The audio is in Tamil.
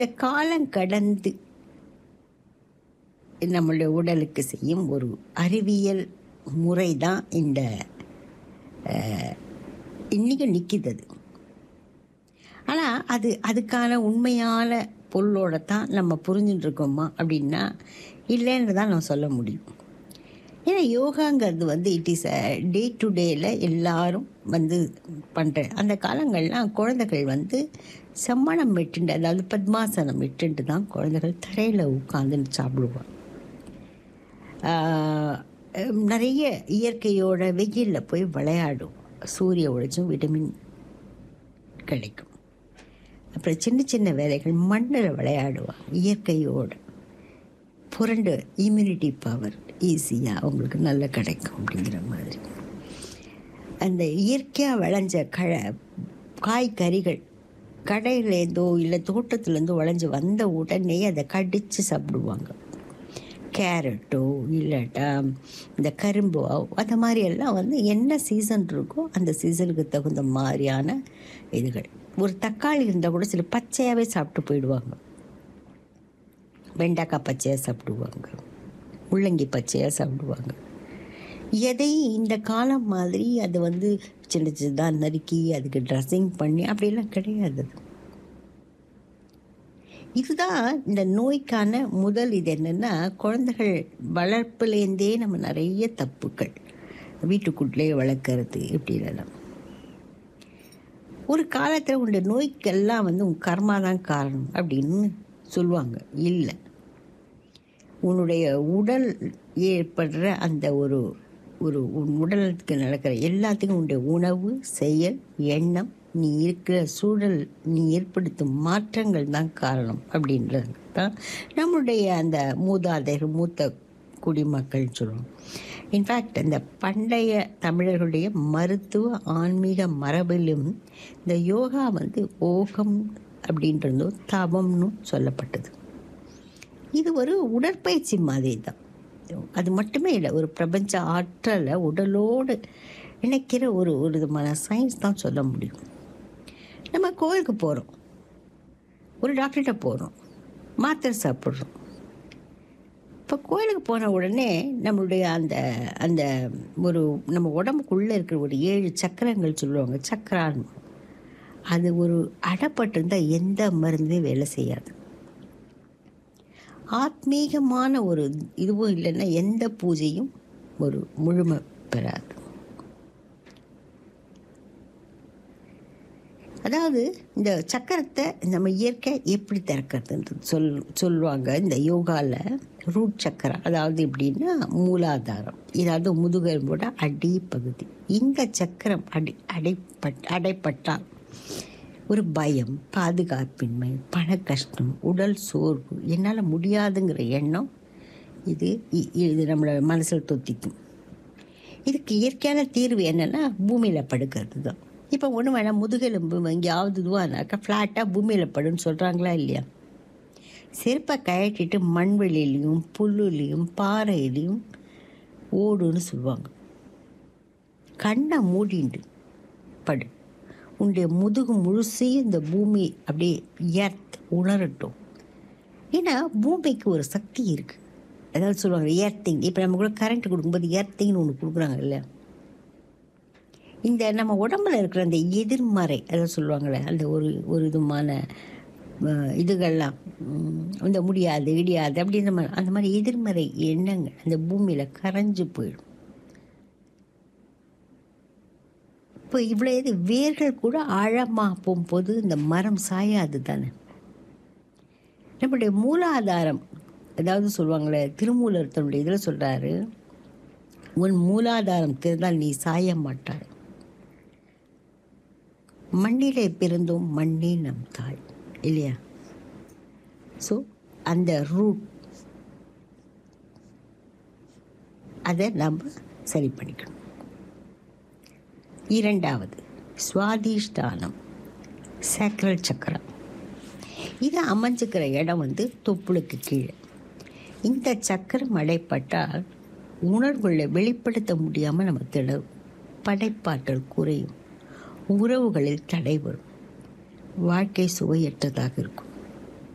இந்த காலம் கடந்து நம்மளுடைய உடலுக்கு செய்யும் ஒரு அறிவியல் முறை தான் இந்த அஹ், இன்னைக்கு நிற்கிது அது ஆனால் அது அதுக்கான உண்மையான பொருளோட தான் நம்ம புரிஞ்சுட்டு இருக்கோமா அப்படின்னா இல்லைன்னு தான் நான் சொல்ல முடியும் ஏன்னா யோகாங்கிறது வந்து it is a day to டேயில் எல்லாரும் வந்து பண்ணுற அந்த காலங்கள்லாம் குழந்தைகள் வந்து செம்மணம் விட்டுண்டு அதாவது பத்மாசனம் விட்டுண்டு தான் குழந்தைகள் தரையில் உட்காந்துன்னு சாப்பிடுவாங்க ஆஹ், நிறைய இயற்கையோட வெயிலில் போய் விளையாடும் சூரிய ஒளிச்சும் விட்டமின் கிடைக்கும் அப்புறம் சின்ன சின்ன வேலைகள் மண்ணில் விளையாடுவாங்க இயற்கையோடு புரண்டு இம்யூனிட்டி பவர் ஈஸியாக அவங்களுக்கு நல்லா கிடைக்கும் அப்படிங்கிற மாதிரி அந்த இயற்கையாக விளைஞ்ச கழ காய்கறிகள் கடையிலேருந்தோ இல்லை தோட்டத்துலேருந்தோ விளைஞ்சு வந்த உடனே அதை கடித்து சாப்பிடுவாங்க கேரட்டோ இல்லாட்டா இந்த கரும்போ அந்த மாதிரி எல்லாம் வந்து என்ன சீசன் இருக்கோ அந்த சீசனுக்கு தகுந்த மாதிரியான இதுகள் ஒரு தக்காளி இருந்தால் கூட சில பச்சையாகவே சாப்பிட்டு போயிடுவாங்க வெண்டைக்காய் பச்சையாக சாப்பிடுவாங்க முள்ளங்கி பச்சையாக சாப்பிடுவாங்க எதையும் இந்த காலம் மாதிரி அது வந்து சின்ன சின்னதாக நறுக்கி அதுக்கு ட்ரெஸ்ஸிங் பண்ணி அப்படிலாம் கிடையாது அது. இதுதான் இந்த நோய்க்கான முதல் இது என்னென்னா குழந்தைகள் வளர்ப்புலேருந்தே நம்ம நிறைய தப்புக்கள் வீட்டுக்குள்ளேயே வளர்க்குறது இப்படிலாம் ஒரு காலத்தில் உங்களுடைய நோய்க்கெல்லாம் வந்து உன் கர்மா தான் காரணம் அப்படின்னு சொல்லுவாங்க இல்லை உன்னுடைய உடல் ஏற்படுற அந்த ஒரு ஒரு உன் உடலுக்கு நடக்கிற எல்லாத்துக்கும் உன்னுடைய உணவு செயல் எண்ணம் நீ இருக்கிற சூழல் நீ ஏற்படுத்தும் மாற்றங்கள் தான் காரணம் அப்படின்றது தான் நம்முடைய அந்த மூதாதையர் மூத்த குடிமக்கள் சொல்லுவோம் இன்ஃபேக்ட் இந்த பண்டைய தமிழர்களுடைய மருத்துவ ஆன்மீக மரபிலும் இந்த யோகா வந்து ஓகம் அப்படின்றதும் தவம்னு சொல்லப்பட்டது இது ஒரு உடற்பயிற்சி மாதிரி தான் அது மட்டுமே இல்லை ஒரு பிரபஞ்ச ஆற்றலை உடலோடு இணைக்கிற ஒரு ஒரு விதமான சயின்ஸ் தான் சொல்ல முடியும் நம்ம கோயிலுக்கு போகிறோம் ஒரு டாக்டர்கிட்ட போகிறோம் மாத்திரை சாப்பிட்றோம் இப்போ கோயிலுக்கு போன உடனே நம்மளுடைய அந்த அந்த ஒரு நம்ம உடம்புக்குள்ளே இருக்கிற ஒரு ஏழு சக்கரங்கள் சொல்லுவாங்க சக்கரான்னு அது ஒரு அடப்பட்டிருந்தால் எந்த மருந்துமே வேலை செய்யாது ஆத்மீகமான ஒரு இதுவும் இல்லைன்னா எந்த பூஜையும் ஒரு முழுமை பெறாது அதாவது இந்த சக்கரத்தை நம்ம இயற்கை எப்படி திறக்கிறதுன்றது சொல் சொல்லுவாங்க இந்த யோகாவில் ரூட் சக்கரம் அதாவது எப்படின்னா மூலாதாரம் இதாவது முதுகெலும்போட அடிப்பகுதி இந்த சக்கரம் அடி அடைப்பட் அடைப்பட்டால் ஒரு பயம் பாதுகாப்பின்மை பண கஷ்டம் உடல் சோர்வு என்னால் முடியாதுங்கிற எண்ணம் இது இ- இது நம்மளோட மனசில் தொத்திக்கும் இதுக்கு இயற்கையான தீர்வு என்னென்னா பூமியில் படுக்கிறது தான் இப்போ ஒன்று வேணாம் முதுகெலும்பு எங்கேயாவது இதுவானாக்கா ஃப்ளாட்டாக பூமியில் படுன்னு சொல்கிறாங்களா இல்லையா செருப்பை கழட்டிட்டு மண்வெளியிலையும் புல்லுலையும் பாறையிலையும் ஓடுன்னு சொல்லுவாங்க கண்ணை மூடிண்டு படு உன்னுடைய முதுகு முழுசையும் இந்த பூமி அப்படியே எர்த் உணரட்டும் ஏன்னா பூமிக்கு ஒரு சக்தி இருக்குது அதாவது சொல்லுவாங்க ஏர்த்திங் இப்போ நம்ம கூட கரண்ட் கொடுக்கும்போது ஏர்த்திங்னு ஒன்று கொடுக்குறாங்க இல்லையா இந்த நம்ம உடம்புல இருக்கிற அந்த எதிர்மறை அதாவது சொல்லுவாங்களே அந்த ஒரு ஒரு விதமான அஹ், இதுகள்லாம் உம், இந்த முடியாது இடியாது அப்படின்ற மாதிரி அந்த மாதிரி எதிர்மறை எண்ணங்கள் அந்த பூமியில் கரைஞ்சு போயிடும் இப்போ இவ்வளோ இது வேர்கள் கூட ஆழமாக போகும்போது இந்த மரம் சாயாது தானே நம்முடைய மூலாதாரம் அதாவது சொல்லுவாங்களே திருமூலர் தன்னுடைய இதில் சொல்கிறாரு உன் மூலாதாரம் தெரிந்தால் நீ சாய மாட்டாய் மண்ணிலே பிறந்தோம் மண்ணே நம் தாய் இல்லையா ஸோ அந்த ரூட் அதை நம்ம சரி பண்ணிக்கணும் இரண்டாவது சுவாதிஷ்டானம் சேக்ரல் சக்கரம் இது அமைஞ்சுக்கிற இடம் வந்து தொப்புளுக்கு கீழே இந்த சக்கரம் அடைப்பட்டால் உணர்வுகளை வெளிப்படுத்த முடியாமல் நம்ம திணறும் படைப்பாற்றல் குறையும் உறவுகளில் தடை வரும் வாழ்க்கை சுவையற்றதாக இருக்கும்